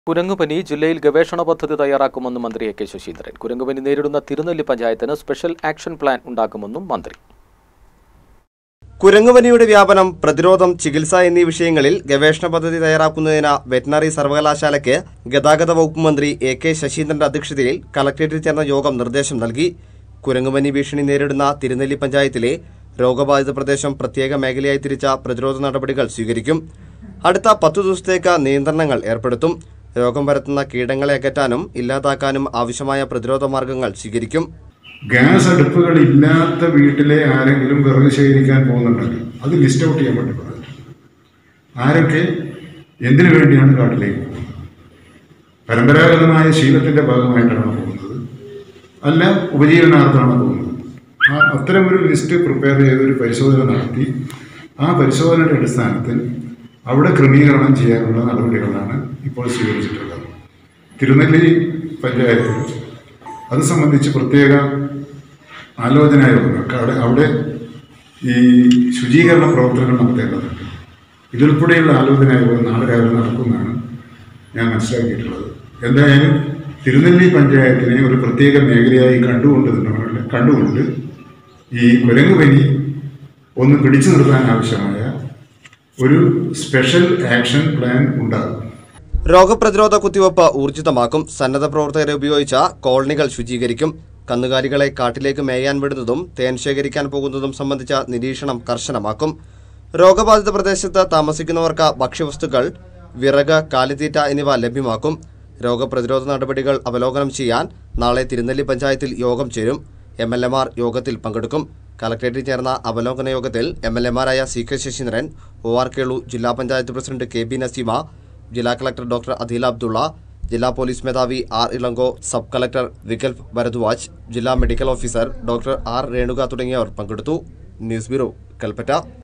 കുരങ്ങുപനി ജില്ലയിൽ ഗവേഷണ പദ്ധതി തയ്യാറാക്കുമെന്ന് മന്ത്രി എ കെ ശശീന്ദ്രൻ കുരങ്ങുപനി നേരിടുന്ന തിരുനെല്ലി പഞ്ചായത്തിന് സ്പെഷ്യൽ ആക്ഷൻ പ്ലാൻ ഉണ്ടാക്കുമെന്നും മന്ത്രി കുരങ്ങുപനിയുടെ വ്യാപനം പ്രതിരോധം ചികിത്സ എന്നീ വിഷയങ്ങളിൽ ഗവേഷണ പദ്ധതി തയ്യാറാക്കുന്നതിന് വെറ്റിനറി സർവകലാശാലയ്ക്ക് ഗതാഗത വകുപ്പ് മന്ത്രി എ കെ ശശീന്ദ്രന്റെ അധ്യക്ഷതയിൽ കലക്ടറേറ്റിൽ ചേർന്ന യോഗം നിർദ്ദേശം നൽകി കുരങ്ങുപനി ഭീഷണി നേരിടുന്ന തിരുനെല്ലി പഞ്ചായത്തിലെ രോഗബാധിത പ്രദേശം പ്രത്യേക മേഖലയായി തിരിച്ച പ്രതിരോധ നടപടികൾ സ്വീകരിക്കും അടുത്ത പത്തു ദിവസത്തേക്ക് നിയന്ത്രണങ്ങൾ ഏർപ്പെടുത്തും രോഗം പരത്തുന്ന കീടങ്ങളെ അകറ്റാനും ഇല്ലാതാക്കാനും ആവശ്യമായ പ്രതിരോധ മാർഗങ്ങൾ സ്വീകരിക്കും ഗ്യാസ് അടുപ്പുകൾ ഇല്ലാത്ത വീട്ടിലെ ആരെങ്കിലും വിറക് ശേഖരിക്കാൻ പോകുന്നുണ്ടെങ്കിൽ അത് ലിസ്റ്റ് ഔട്ട് ചെയ്യാൻ വേണ്ടി പറഞ്ഞു ആരൊക്കെ എന്തിനു വേണ്ടിയാണ് കാട്ടിലേക്ക് പോകുന്നത് പരമ്പരാഗതമായ ശീലത്തിന്റെ ഭാഗമായിട്ടാണ് പോകുന്നത് അല്ല ഉപജീവനാർത്ഥമാണ് പോകുന്നത് ആ അത്തരം ഒരു ലിസ്റ്റ് പ്രിപ്പയർ ചെയ്ത് ഒരു പരിശോധന നടത്തി ആ പരിശോധനയുടെ അടിസ്ഥാനത്തിൽ അവിടെ ക്രമീകരണം ചെയ്യാനുള്ള നടപടികളാണ് ഇപ്പോൾ സ്വീകരിച്ചിട്ടുള്ളത് തിരുനെല്ലി പഞ്ചായത്തിൽ അത് സംബന്ധിച്ച് പ്രത്യേക ആലോചനാ യോഗങ്ങൾക്ക് അവിടെ അവിടെ ഈ ശുചീകരണ പ്രവർത്തനങ്ങൾ നടത്തേണ്ടതുണ്ട് ഇതുൾപ്പെടെയുള്ള ആലോചനാ യോഗം നാളെ രാവിലെ നടക്കുമെന്നാണ് ഞാൻ മനസ്സിലാക്കിയിട്ടുള്ളത് എന്തായാലും തിരുനെല്ലി പഞ്ചായത്തിനെ ഒരു പ്രത്യേക മേഖലയായി കണ്ടുകൊണ്ട് തന്നെ കണ്ടുകൊണ്ട് ഈ കുരങ്ങുപനി ഒന്ന് പിടിച്ചു നിർത്താൻ ആവശ്യമായ ഒരു സ്പെഷ്യൽ ആക്ഷൻ പ്ലാൻ ഉണ്ടാകും രോഗപ്രതിരോധ കുത്തിവയ്പ് ഊർജിതമാക്കും സന്നദ്ധ പ്രവർത്തകരെ ഉപയോഗിച്ച കോളനികൾ ശുചീകരിക്കും കന്നുകാലികളെ കാട്ടിലേക്ക് മേയാൻ വിടുന്നതും തേൻ ശേഖരിക്കാൻ പോകുന്നതും സംബന്ധിച്ച നിരീക്ഷണം കർശനമാക്കും രോഗബാധിത പ്രദേശത്ത് താമസിക്കുന്നവർക്ക് ഭക്ഷ്യവസ്തുക്കൾ വിറക് കാലിത്തീറ്റ എന്നിവ ലഭ്യമാക്കും രോഗപ്രതിരോധ നടപടികൾ അവലോകനം ചെയ്യാൻ നാളെ തിരുനെല്ലി പഞ്ചായത്തിൽ യോഗം ചേരും എം എൽ എമാർ യോഗത്തിൽ പങ്കെടുക്കും കലക്ടറേറ്റിൽ ചേർന്ന അവലോകന യോഗത്തിൽ എം എൽ എമാരായ C K Saseendran O R Kelu ജില്ലാ panchayat president K B Naseema ജില്ലാ കളക്ടർ ഡോക്ടർ അദീല അബ്ദുള്ള ജില്ലാ പോലീസ് മേധാവി R Ilango sub collector Vikalp Bharadwaj ജില്ലാ medical officer doctor R Renuka തുടങ്ങിയവർ പങ്കെടുത്തു ന്യൂസ് ബ്യൂറോ കൽപ്പറ്റ